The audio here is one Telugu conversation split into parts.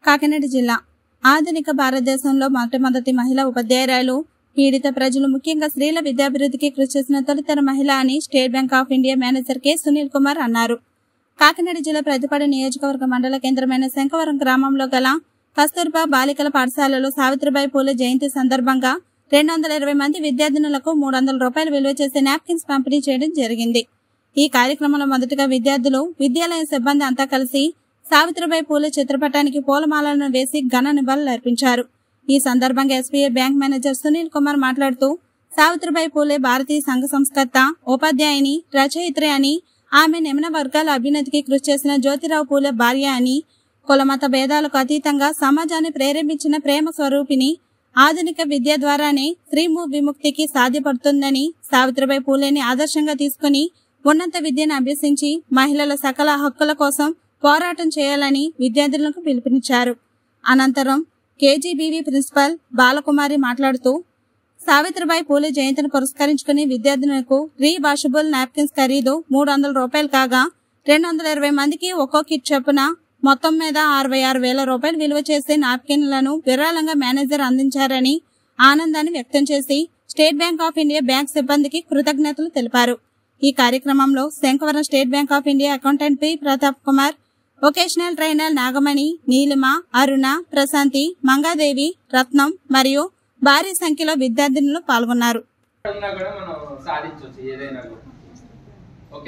కాకినాడ జిల్లా ఆధునిక భారతదేశంలో మొట్టమొదటి మహిళా ఉపాధ్యాయురాలు పీడిత ప్రజలు ముఖ్యంగా స్త్రీల విద్యాభివృద్ధికి కృషి చేసిన తొలితర మహిళ అని State Bank of India manager K Sunil Kumar అన్నారు కాకినాడ జిల్లా ప్రతిపాడు నియోజకవర్గ మండల కేంద్రమైన శంకవరం గ్రామంలో గల కస్తూర్బా బాలికల పాఠశాలలో సావిత్రిబాయి పూలే జయంతి సందర్భంగా రెండు వందల ఇరవై మంది విద్యార్థినులకు మూడు వందల రూపాయలు విలువ చేసే నాప్కిన్స్ పంపిణీ చేయడం జరిగింది ఈ కార్యక్రమంలో మొదటగా విద్యార్థులు విద్యాలయ సిబ్బంది అంతా కలిసి సావిత్రిబాయి పూలే చిత్రపటానికి పూలమాలలను వేసి ఘన నివాళులు అర్పించారు ఈ సందర్భంగా SBI bank manager Sunil Kumar మాట్లాడుతూ సావిత్రిబాయి పూలే భారతీయ సంఘ సంస్కర్త ఉపాధ్యాయుని రచయిత్రి అని ఆమె నిమ్న వర్గాల అభ్యున్నతికి కృషి చేసిన జ్యోతిరావు పూలే భార్య అని కులమత భేదాలకు అతీతంగా సమాజాన్ని ప్రేరేపించిన ప్రేమ స్వరూపిణి ఆధునిక విద్య ద్వారానే స్త్రీ విముక్తికి సాధ్యపడుతుందని సావిత్రిబాయి పూలేని ఆదర్శంగా తీసుకుని ఉన్నత విద్యను అభ్యసించి మహిళల సకల హక్కుల కోసం పోరాటం చేయాలని విద్యార్థులకు పిలుపునిచ్చారు అనంతరం కేజీబీవీ ప్రిన్సిపల్ బాలకుమారి మాట్లాడుతూ సావిత్రిబాయి పూలే జయంతిని పురస్కరించుకుని విద్యార్థినులకు రీ వాషబుల్ నాప్కిన్స్ ఖరీదు మూడు వందల రూపాయలు కాగా రెండు వందల ఇరవై మందికి ఒక్కో కిట్ చొప్పున మొత్తం మీద అరవై ఆరు వేల రూపాయలు విలువ చేసే నాప్కిన్లను విరాళంగా మేనేజర్ అందించారని ఆనందాన్ని వ్యక్తం చేసి State Bank of India bank సిబ్బందికి కృతజ్ఞతలు తెలిపారు ఈ కార్యక్రమంలో Sankavaram State Bank of India accountant P Pratap Kumar vocational trainer Nagamani Neelima Aruna Prashanthi Mangadevi Ratnam మరియు భారీ సంఖ్యలో విద్యార్థినులు పాల్గొన్నారు ఉన్నా కూడా మనం సాధించవచ్చు ఏదైనా కూడా ఓకే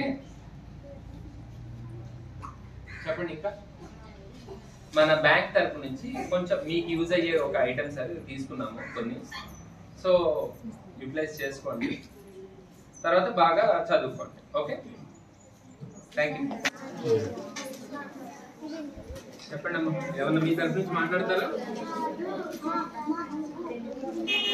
చెప్పండి ఇంకా మన బ్యాంక్ తరపు నుంచి కొంచెం మీకు యూజ్ అయ్యే ఒక ఐటమ్స్ అది తీసుకున్నాము కొన్ని సో యూటిలైజ్ చేసుకోండి తర్వాత బాగా చదువుకోండి ఓకే థ్యాంక్ యూ చెప్పండి అమ్మా ఏమన్నా మీ తరపు నుంచి మాట్లాడతారా